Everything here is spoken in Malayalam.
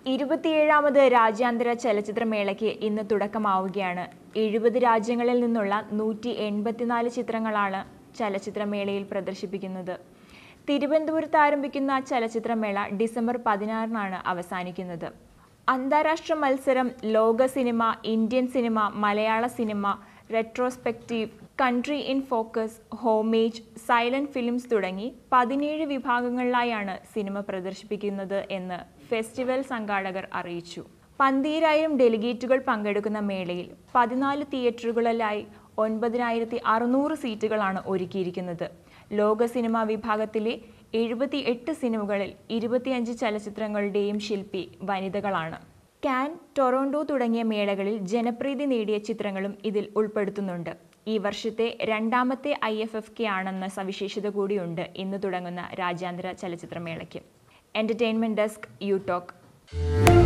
ഇരുപത്തിയേഴാമത് രാജ്യാന്തര ചലച്ചിത്രമേളയ്ക്ക് ഇന്ന് തുടക്കമാവുകയാണ് എഴുപത് രാജ്യങ്ങളിൽ നിന്നുള്ള നൂറ്റി എൺപത്തിനാല് ചിത്രങ്ങളാണ് ചലച്ചിത്രമേളയിൽ പ്രദർശിപ്പിക്കുന്നത് തിരുവനന്തപുരത്ത് ആരംഭിക്കുന്ന ചലച്ചിത്രമേള ഡിസംബർ പതിനാറിനാണ് അവസാനിക്കുന്നത് അന്താരാഷ്ട്ര മത്സരം ലോക cinema Indian cinema Malayala cinema retrospective country in focus homage silent films തുടങ്ങി പതിനേഴ് വിഭാഗങ്ങളിലായാണ് സിനിമ പ്രദർശിപ്പിക്കുന്നത് എന്ന് ഫെസ്റ്റിവൽ സംഘാടകർ അറിയിച്ചു പന്തീരായിരം ഡെലിഗേറ്റുകൾ പങ്കെടുക്കുന്ന മേളയിൽ പതിനാല് തിയേറ്ററുകളിലായി ഒൻപതിനായിരത്തി അറുന്നൂറ് സീറ്റുകളാണ് ഒരുക്കിയിരിക്കുന്നത് ലോക സിനിമാ വിഭാഗത്തിലെ എഴുപത്തി എട്ട് സിനിമകളിൽ ഇരുപത്തിയഞ്ച് ചലച്ചിത്രങ്ങളുടെയും ശില്പി വനിതകളാണ് കാൻ ടൊറോണ്ടോ തുടങ്ങിയ മേളകളിൽ ജനപ്രീതി നേടിയ ചിത്രങ്ങളും ഇതിൽ ഉൾപ്പെടുത്തുന്നുണ്ട് ഈ വർഷത്തെ രണ്ടാമത്തെ ഐ എഫ് എഫ് കെ ആണെന്ന സവിശേഷത കൂടിയുണ്ട് ഇന്ന് തുടങ്ങുന്ന രാജ്യാന്തര ചലച്ചിത്രമേളയ്ക്ക് എന്റർടൈൻമെന്റ് ഡെസ്ക് യു ടോക്ക്